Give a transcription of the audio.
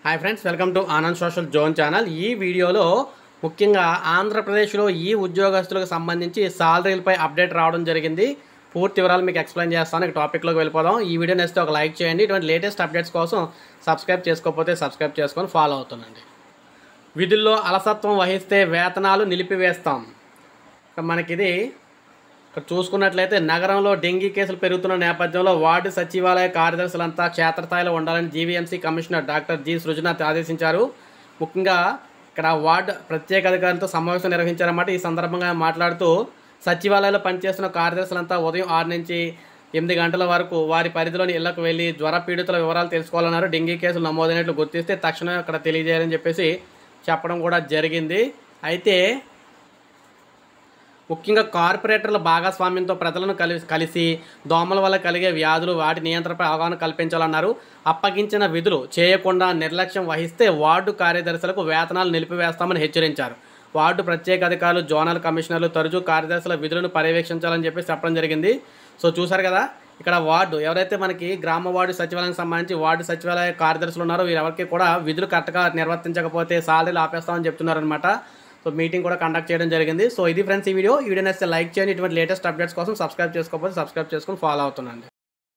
hi friends welcome to Anand social zone channel ఈ వీడియోలో ముఖ్యంగా ఆంధ్రప్రదేశ్లో ఈ ఉద్యోగస్తులకు సంబంధించి సాలరీలపై అప్డేట్ రావడం జరిగింది పూర్తి వివరాలు మీకు ఎక్స్ప్లెయిన్ చేస్తాను ఇక టాపిక్లోకి వెళ్ళిపోదాం ఈ వీడియో నేస్తే ఒక లైక్ చేయండి ఇటువంటి లేటెస్ట్ అప్డేట్స్ కోసం సబ్స్క్రైబ్ చేసుకోకపోతే సబ్స్క్రైబ్ చేసుకొని ఫాలో అవుతుండండి విధుల్లో అలసత్వం వహిస్తే వేతనాలు నిలిపివేస్తాం ఇక మనకిది ఇక్కడ చూసుకున్నట్లయితే నగరంలో డెంగీ కేసులు పెరుగుతున్న నేపథ్యంలో వార్డు సచివాలయ కార్యదర్శులంతా క్షేత్రస్థాయిలో ఉండాలని GVMC commissioner doctor G Srujanath ఆదేశించారు ముఖ్యంగా ఇక్కడ వార్డు ప్రత్యేక అధికారులతో సమావేశం నిర్వహించారన్నమాట ఈ సందర్భంగా ఆయన మాట్లాడుతూ సచివాలయంలో పనిచేస్తున్న కార్యదర్శులంతా ఉదయం ఆరు నుంచి ఎనిమిది గంటల వరకు వారి పరిధిలోని ఇళ్లకు వెళ్ళి జ్వర పీడితుల వివరాలు తెలుసుకోవాలన్నారు డెంగీ కేసులు నమోదైనట్లు గుర్తిస్తే తక్షణమే అక్కడ తెలియజేయాలని చెప్పేసి చెప్పడం కూడా జరిగింది అయితే ముఖ్యంగా కార్పొరేటర్ల భాగస్వామ్యంతో ప్రజలను కలిసి కలిసి దోమల వల్ల కలిగే వ్యాధులు వాటి నియంత్రణపై అవగాహన కల్పించాలన్నారు అప్పగించిన విధులు చేయకుండా నిర్లక్ష్యం వహిస్తే వార్డు కార్యదర్శులకు వేతనాలు నిలిపివేస్తామని హెచ్చరించారు వార్డు ప్రత్యేక అధికారులు జోనల్ కమిషనర్లు తరచూ కార్యదర్శుల విధులను పర్యవేక్షించాలని చెప్పి చెప్పడం జరిగింది సో చూసారు కదా ఇక్కడ వార్డు ఎవరైతే మనకి గ్రామ వార్డు సచివాలయానికి సంబంధించి వార్డు సచివాలయ కార్యదర్శులు ఉన్నారో వీరెవరికి కూడా విధులు కరెక్ట్గా నిర్వర్తించకపోతే సాలరీలు ఆపేస్తామని చెప్తున్నారనమాట సో మీటింగ్ కూడా కండక్ట్ చేయడం జరిగింది సో ఇది ఫ్రెండ్స్ ఈ వీడియో ఈ వీడియో నచ్చితే లైక్ చేయండి ఇటువంటి లేటెస్ట్ అప్డేట్స్ కోసం సబ్స్క్రైబ్ చేసుకోకపోతే సబ్స్క్రైబ్ చేసుకొని ఫాలో అవుతుండండి